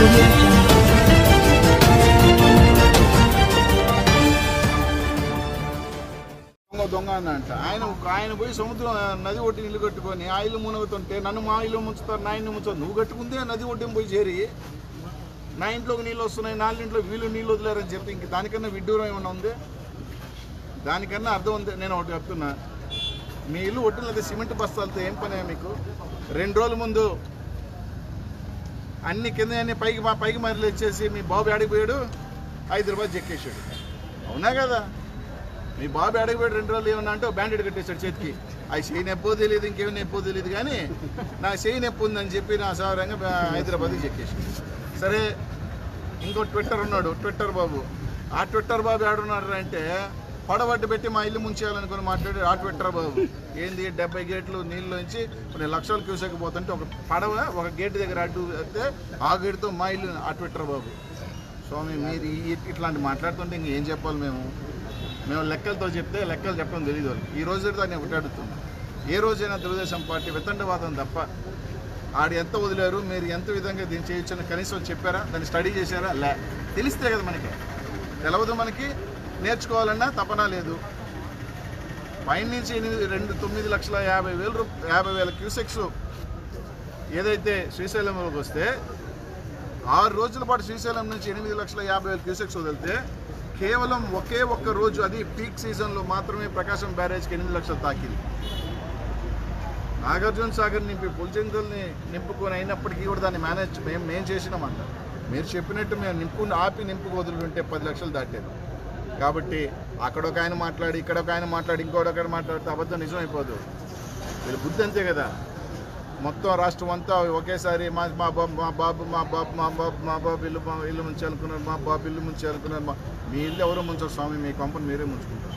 audio jungle. దొంగ దొంగ అని అంట ఆయన ఆయన పోయి సముద్రం నది ఒడ్డు ఇల్లు కట్టుకొని ఆ ఇల్లు మునగుతుంటే నన్ను మా ఇల్లు ముంచుతారు నా ఇల్లు ముంచుతారు నువ్వు కట్టుకుందే నది ఒడ్డుని పోయి చేరి నా ఇంట్లోకి నీళ్ళు వస్తున్నాయి నా ఇంట్లో వీళ్ళు నీళ్ళు వదిలేరని చెప్తే ఇంక దానికన్నా విడ్డూరం ఏమైనా ఉంది దానికన్నా అర్థం ఉంది నేను ఒకటి చెప్తున్నా మీ ఇల్లు ఒడ్డున సిమెంట్ బస్తాలతో ఏం పని మీకు రెండు రోజుల ముందు అన్ని కింద అన్ని పైకి మా పైకి మరలు ఇచ్చేసి మీ బాబు ఆడిపోయాడు హైదరాబాద్ చెక్కేసాడు అవునా కదా మీ బాబు అడగబెట్టి రెండు రోజులు ఏమన్నా అంటే బ్యాండెడ్ కట్టేశాడు చేతికి ఆ చేయి నొప్పో తెలియదు ఇంకేమి నొప్పో తెలియదు కానీ నా చేయి నొప్పి ఉందని చెప్పి నా సౌరంగా బా- హైదరాబాద్కి చెక్కేసాడు సరే ఇంకో ట్విట్టర్ ఉన్నాడు ట్విట్టర్ బాబు ఆ ట్విట్టర్ బాబు ఏడున్నాడు అంటే పడబట్టు పెట్టి మా ఇల్లు ముంచేయాలనుకుని మాట్లాడి ఆ ట్విట్టర్ బాబు ఏంది డెబ్బై గేట్లు నీళ్ళలోంచి కొన్ని లక్షల క్యూసెక్ పోతుంటే ఒక పడవ ఒక గేట్ దగ్గర అడ్డు అయితే ఆ గేటుతో మా ఇల్లు ఆ ట్విట్టర్ బాబు స్వామి మీరు ఈ- ఇట్లాంటి మాట్లాడుతుంటే ఇంక ఏం చెప్పాలి మేము మేము లెక్కలతో చెప్తే లెక్కలు చెప్పడం తెలియదు వాళ్ళకి ఈ రోజు దాన్ని ఒకటి అడుగుతున్నాం ఏ రోజైనా తెలుగుదేశం పార్టీ వితండవాదం తప్ప ఆడు ఎంత వదిలేరు మీరు ఎంత విధంగా దీన్ని చేయొచ్చని కనీసం చెప్పారా దాన్ని స్టడీ చేశారా లే తెలిస్తే కదా మనకి తెలవదు మనకి నేర్చుకోవాలన్నా తపన లేదు పైన నుంచి ఎనిమిది రెండు తొమ్మిది లక్షల యాభై వేల రూప యాభై వేల క్యూసెక్స్ ఏదైతే శ్రీశైలంలోకి వస్తే ఆరు రోజుల పాటు శ్రీశైలం నుంచి ఎనిమిది లక్షల యాభై వేల క్యూసెక్స్ వదిలితే కేవలం ఒకే ఒక్క రోజు అది పీక్ సీజన్లో మాత్రమే ప్రకాశం బ్యారేజ్కి ఎనిమిది లక్షలు తాకింది నాగార్జున సాగర్ నింపి పులిచెందుల్ని నింపుకొని అయినప్పటికీ కూడా దాన్ని మేనేజ్ మేము మేము చేసినామంట మీరు చెప్పినట్టు మేము నింపు ఆపి నింపుకు వదులుంటే పది లక్షలు దాటారు కాబట్టి అక్కడ ఒక ఆయన మాట్లాడి ఇక్కడ ఒక ఆయన మాట్లాడి ఇంకోటి ఒకటి మాట్లాడితే అబద్ధం నిజం అయిపోదు వీళ్ళ బుద్ధి అంతే కదా మొత్తం రాష్ట్రం అంతా ఒకేసారి మా మా బాబు మా బాబు మా బాబు మా బాబు మా బాబు ఇల్లు మా ఇల్లు ముంచి అనుకున్నారు మా బాబు ఇల్లు ముంచి అనుకున్నారు మా మీ ఇల్లు ఎవరో ముంచారు స్వామి మీ కంపెనీ మీరే ముంచుకుంటారు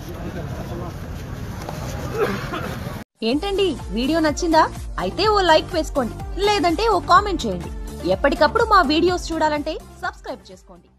ఏంటండి వీడియో నచ్చిందా అయితే ఓ లైక్ వేసుకోండి లేదంటే ఓ కామెంట్ చేయండి ఎప్పటికప్పుడు మా వీడియోస్ చూడాలంటే సబ్స్క్రైబ్ చేసుకోండి